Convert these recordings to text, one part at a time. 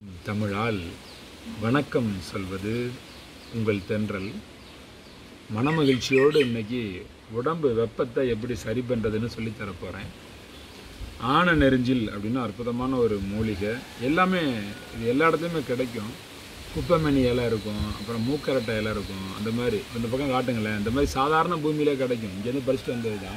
தமிழால் வணக்கம் சொல்வது உங்கள் தென்றல் மனமகிழ்ச்சியோடு இன்னைக்கு உடம்பு வெப்பத்தை எப்படி சரி பண்ணுறதுன்னு சொல்லித் தரப் போகிறேன் ஆன நெருஞ்சில் அப்படின்னு அற்புதமான ஒரு மூலிகை எல்லாமே இது எல்லா இடத்துலையுமே கிடைக்கும் குப்பைமணி இலை இருக்கும் அப்புறம் மூக்கரட்டை இலை இருக்கும் அந்த மாதிரி இந்த பக்கம் காட்டுங்களேன் இந்த மாதிரி சாதாரண பூமியிலே கிடைக்கும் இங்கேருந்து பறிச்சுட்டு வந்தது தான்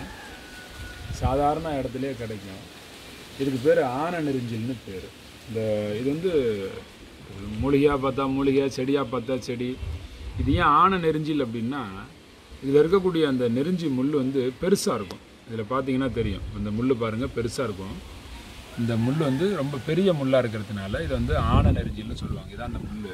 சாதாரண இடத்துலையே கிடைக்கும் இதுக்கு பேர் ஆன நெருஞ்சில்னு பேர் இந்த இது வந்து மூலிகையாக பார்த்தா மூலிகை செடியாக பார்த்தா செடி இது ஏன் ஆன நெருஞ்சில் அப்படின்னா இதில் இருக்கக்கூடிய அந்த நெருஞ்சி முள் வந்து பெருசாக இருக்கும் இதில் பார்த்தீங்கன்னா தெரியும் இந்த முள் பாருங்கள் பெருசாக இருக்கும் இந்த முள் வந்து ரொம்ப பெரிய முள்ளாக இருக்கிறதுனால இதை வந்து ஆன நெருஞ்சில்னு சொல்லுவாங்க இதான் அந்த முள்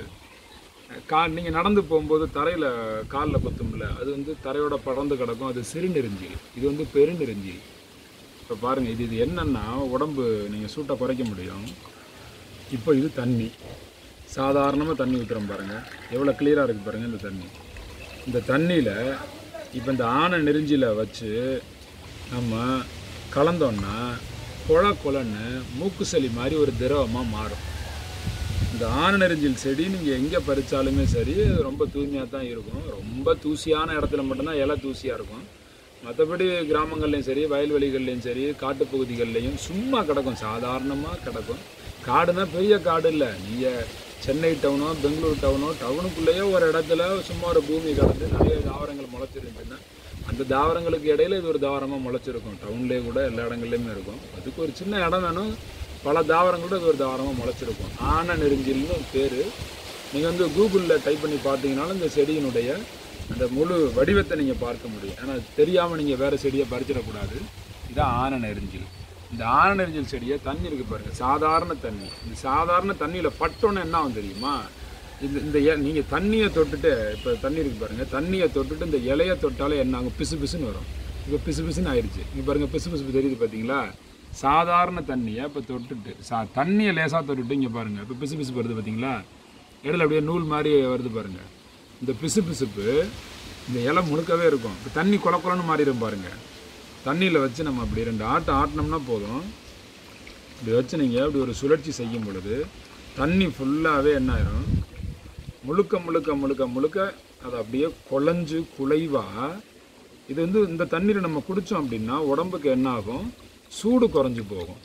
கால் நீங்கள் நடந்து போகும்போது தரையில் காலில் கொத்தும்ல அது வந்து தரையோட படர்ந்து கிடக்கும் அது சிறு நெருஞ்சில் இது வந்து பெருநெருஞ்சில் இப்போ பாருங்கள் இது இது என்னன்னா உடம்பு நீங்கள் சூட்டை குறைக்க முடியும் இப்போ இது தண்ணி சாதாரணமாக தண்ணி ஊற்றுறோம் பாருங்கள் எவ்வளோ கிளியராக இருக்குது பாருங்கள் இந்த தண்ணி இந்த தண்ணியில் இப்போ இந்த ஆனை நெருஞ்சில வச்சு நம்ம கலந்தோன்னா கொழ கொலன்னு மூக்கு சளி மாதிரி ஒரு திரவமாக மாறும் இந்த ஆன நெருஞ்சில் செடி நீங்கள் எங்கே பறித்தாலுமே சரி அது ரொம்ப தூய்மையாக தான் இருக்கும் ரொம்ப தூசியான இடத்துல மட்டும்தான் இலை தூசியாக இருக்கும் மற்றபடி கிராமங்கள்லையும் சரி வயல்வெளிகள்லையும் சரி காட்டுப்பகுதிகள்லையும் சும்மா கிடக்கும் சாதாரணமாக கிடக்கும் காடுனா பெரிய காடு இல்லை நீங்கள் சென்னை டவுனோ பெங்களூர் டவுனோ டவுனுக்குள்ளேயே ஒரு இடத்துல சும்மா ஒரு பூமி கடந்து நிறைய தாவரங்கள் முளைச்சிருந்துச்சுன்னா அந்த தாவரங்களுக்கு இடையில இது ஒரு தாவரமாக முளைச்சிருக்கும் டவுன்லேயே கூட எல்லா இடங்கள்லையுமே இருக்கும் அதுக்கு ஒரு சின்ன இடம் வேணும் பல தாவரங்களோட இது ஒரு தாவரமாக முளைச்சிருக்கும் ஆன நெருஞ்சில்னு பேர் நீங்கள் வந்து கூகுளில் டைப் பண்ணி பார்த்தீங்கனாலும் இந்த செடியினுடைய அந்த முழு வடிவத்தை நீங்கள் பார்க்க முடியும் ஏன்னா தெரியாமல் நீங்கள் வேறு செடியை பறிச்சிடக்கூடாது இதான் ஆன நெருஞ்சில் இந்த ஆன நெருஞ்சில் செடியை தண்ணி இருக்குது பாருங்கள் சாதாரண தண்ணி இந்த சாதாரண தண்ணியில் பட்டோன்னு என்ன ஆகும் தெரியுமா இந்த இந்த நீங்கள் தண்ணியை தொட்டுட்டு இப்போ தண்ணி இருக்குது பாருங்கள் தண்ணியை தொட்டுட்டு இந்த இலையை தொட்டாலே என்ன ஆகும் பிசு பிசுன்னு வரும் இப்போ பிசு பிசுன்னு ஆயிடுச்சு இங்கே பாருங்கள் பிசு பிசு தெரியுது பார்த்தீங்களா சாதாரண தண்ணியை இப்போ தொட்டுட்டு சா தண்ணியை லேசாக தொட்டுட்டு இங்கே பாருங்கள் இப்போ பிசு பிசு வருது பார்த்தீங்களா இடையில அப்படியே நூல் மாதிரி வருது பாருங்கள் இந்த பிசு பிசுப்பு இந்த இலை முழுக்கவே இருக்கும் இப்போ தண்ணி கொல கொலன்னு மாறிடும் பாருங்கள் தண்ணியில் வச்சு நம்ம அப்படி ரெண்டு ஆட்டம் ஆட்டினோம்னா போதும் இப்படி வச்சு நீங்கள் அப்படி ஒரு சுழற்சி செய்யும் பொழுது தண்ணி ஃபுல்லாகவே என்ன ஆயிரும் முழுக்க முழுக்க முழுக்க முழுக்க அது அப்படியே குழஞ்சு குலைவாக இது வந்து இந்த தண்ணீரை நம்ம குடித்தோம் அப்படின்னா உடம்புக்கு என்ன ஆகும் சூடு குறைஞ்சு போகும்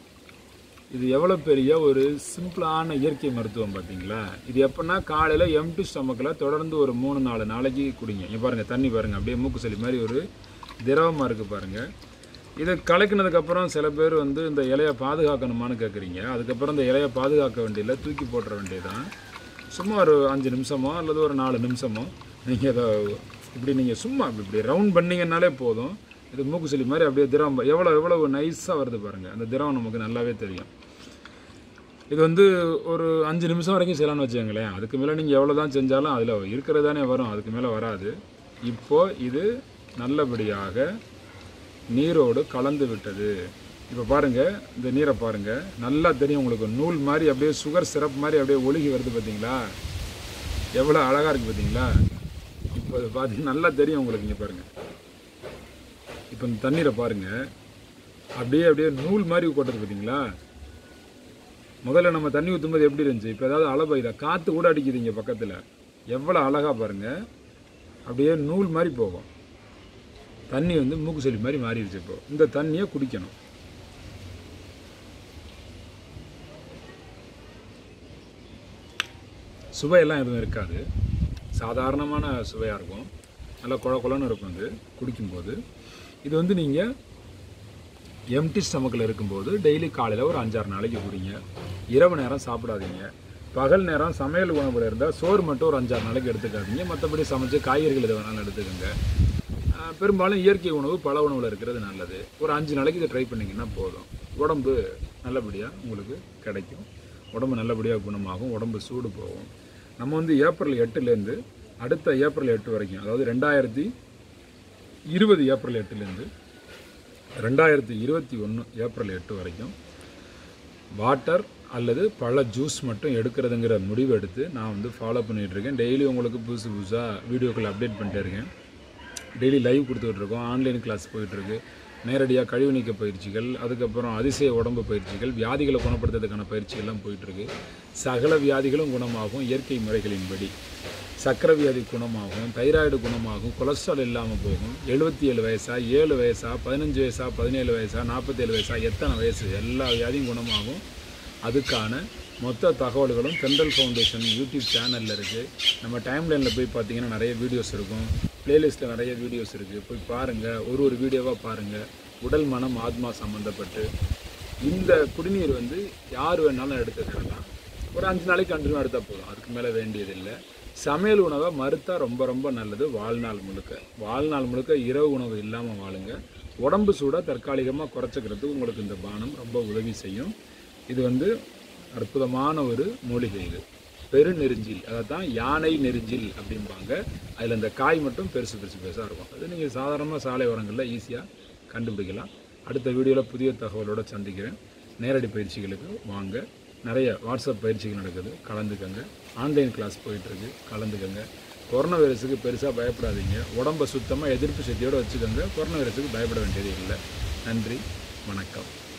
இது எவ்வளோ பெரிய ஒரு சிம்பிளான இயற்கை மருத்துவம் பார்த்தீங்களா இது எப்படின்னா காலையில் எம்டி ஸ்டமக்கில் தொடர்ந்து ஒரு மூணு நாலு நாளைக்கு குடிங்க இங்கே பாருங்கள் தண்ணி பாருங்கள் அப்படியே மூக்கு சளி மாதிரி ஒரு திரவமாக இருக்குது பாருங்கள் இதை கலக்கினதுக்கப்புறம் சில பேர் வந்து இந்த இலையை பாதுகாக்கணுமான்னு கேட்குறீங்க அதுக்கப்புறம் இந்த இலையை பாதுகாக்க வேண்டியதில்லை தூக்கி போட்டுற வேண்டியதுதான் சும்மா ஒரு அஞ்சு நிமிஷமோ அல்லது ஒரு நாலு நிமிஷமோ நீங்கள் அதை இப்படி நீங்கள் சும்மா இப்படி இப்படி ரவுண்ட் பண்ணிங்கன்னாலே போதும் இது மூக்கு சளி மாதிரி அப்படியே திரவம் எவ்வளோ எவ்வளோ நைஸாக வருது பாருங்கள் அந்த திரவம் நமக்கு நல்லாவே தெரியும் இது வந்து ஒரு அஞ்சு நிமிஷம் வரைக்கும் செய்யலாம்னு வச்சுக்கோங்களேன் அதுக்கு மேலே நீங்கள் எவ்வளோ தான் செஞ்சாலும் அதில் இருக்கிறது தானே வரும் அதுக்கு மேலே வராது இப்போது இது நல்லபடியாக நீரோடு கலந்து விட்டது இப்போ பாருங்கள் இந்த நீரை பாருங்கள் நல்லா தெரியும் உங்களுக்கு நூல் மாதிரி அப்படியே சுகர் சிரப் மாதிரி அப்படியே ஒழுகி வருது பார்த்தீங்களா எவ்வளோ அழகாக இருக்குது பார்த்தீங்களா இப்போ அது பார்த்தீங்கன்னா நல்லா தெரியும் உங்களுக்கு இங்கே பாருங்கள் இப்போ இந்த தண்ணீரை பாருங்கள் அப்படியே அப்படியே நூல் மாதிரி கொட்டுறது பார்த்தீங்களா முதல்ல நம்ம தண்ணி ஊற்றும்போது எப்படி இருந்துச்சு இப்போ ஏதாவது அலை பெய்யுதா காற்று கூட அடிக்குது இங்கே பக்கத்தில் எவ்வளோ அழகாக பாருங்கள் அப்படியே நூல் மாதிரி போகும் தண்ணி வந்து மூக்கு சளி மாதிரி மாறிடுச்சு இப்போ இந்த தண்ணியை குடிக்கணும் சுவையெல்லாம் எதுவும் இருக்காது சாதாரணமான சுவையாக இருக்கும் நல்லா குழ குழன்னு இருக்கும் இது குடிக்கும்போது இது வந்து நீங்கள் எம்டி ஸ்டமக்கில் இருக்கும்போது டெய்லி காலையில் ஒரு அஞ்சாறு நாளைக்கு குடிங்க இரவு நேரம் சாப்பிடாதீங்க பகல் நேரம் சமையல் உணவில் இருந்தால் சோறு மட்டும் ஒரு அஞ்சாறு நாளைக்கு எடுத்துக்காதீங்க மற்றபடி சமைச்சு காய்கறிகள் எது வேணாலும் எடுத்துக்கோங்க ஆஹ் பெரும்பாலும் இயற்கை உணவு பல உணவில் இருக்கிறது நல்லது ஒரு அஞ்சு நாளைக்கு இதை ட்ரை பண்ணிங்கன்னா போதும் உடம்பு நல்லபடியாக உங்களுக்கு கிடைக்கும் உடம்பு நல்லபடியாக குணமாகும் உடம்பு சூடு போகும் நம்ம வந்து ஏப்ரல் எட்டுலேருந்து அடுத்த ஏப்ரல் எட்டு வரைக்கும் அதாவது ரெண்டாயிரத்தி இருபது ஏப்ரல் எட்டுலேருந்து ரெண்டாயிரத்தி இருபத்தி ஒன்று ஏப்ரல் எட்டு வரைக்கும் வாட்டர் அல்லது பழ ஜூஸ் மட்டும் எடுக்கிறதுங்கிற முடிவு எடுத்து நான் வந்து ஃபாலோ பண்ணிகிட்டு இருக்கேன் டெய்லி உங்களுக்கு புதுசு புதுசாக வீடியோக்கள் அப்டேட் பண்ணிட்டே இருக்கேன் டெய்லி லைவ் கொடுத்துக்கிட்டு இருக்கோம் ஆன்லைன் கிளாஸ் போயிட்டுருக்கு நேரடியாக கழிவு நீக்க பயிற்சிகள் அதுக்கப்புறம் அதிசய உடம்பு பயிற்சிகள் வியாதிகளை குணப்படுத்துறதுக்கான பயிற்சிகள்லாம் போயிட்டுருக்கு சகல வியாதிகளும் குணமாகும் இயற்கை முறைகளின்படி சக்கரை வியாதி குணமாகும் தைராய்டு குணமாகும் கொலஸ்ட்ரால் இல்லாமல் போகும் எழுபத்தி ஏழு வயசா ஏழு வயசா பதினஞ்சு வயசா பதினேழு வயசா நாற்பத்தேழு வயசா எத்தனை வயசு எல்லா வியாதியும் குணமாகும் அதுக்கான மொத்த தகவல்களும் தென்றல் ஃபவுண்டேஷன் யூடியூப் சேனலில் இருக்குது நம்ம டைம்லைனில் போய் பார்த்தீங்கன்னா நிறைய வீடியோஸ் இருக்கும் பிளேலிஸ்ட்டில் நிறைய வீடியோஸ் இருக்குது போய் பாருங்கள் ஒரு ஒரு வீடியோவாக பாருங்கள் உடல் மனம் ஆத்மா சம்மந்தப்பட்டு இந்த குடிநீர் வந்து யார் வேணாலும் எடுத்துக்கலாம் ஒரு அஞ்சு நாளைக்கு கண்டினியூ எடுத்தால் போதும் அதுக்கு மேலே வேண்டியதில்லை சமையல் உணவை மறுத்தா ரொம்ப ரொம்ப நல்லது வாழ்நாள் முழுக்க வாழ்நாள் முழுக்க இரவு உணவு இல்லாமல் வாழுங்க உடம்பு சூடாக தற்காலிகமாக குறைச்சிக்கிறதுக்கு உங்களுக்கு இந்த பானம் ரொம்ப உதவி செய்யும் இது வந்து அற்புதமான ஒரு மூலிகை இது பெருநெருஞ்சில் அதை தான் யானை நெருஞ்சில் அப்படிம்பாங்க அதில் இந்த காய் மட்டும் பெருசு பெருசு பெருசாக இருக்கும் அது நீங்கள் சாதாரணமாக சாலை ஓரங்களில் ஈஸியாக கண்டுபிடிக்கலாம் அடுத்த வீடியோவில் புதிய தகவலோட சந்திக்கிறேன் நேரடி பயிற்சிகளுக்கு வாங்க நிறைய வாட்ஸ்அப் பயிற்சிகள் நடக்குது கலந்துக்கங்க ஆன்லைன் கிளாஸ் போயிட்டுருக்கு கலந்துக்கங்க கொரோனா வைரஸுக்கு பெருசாக பயப்படாதீங்க உடம்பை சுத்தமாக எதிர்ப்பு சக்தியோடு வச்சுக்கோங்க கொரோனா வைரஸுக்கு பயப்பட வேண்டியது இல்லை நன்றி வணக்கம்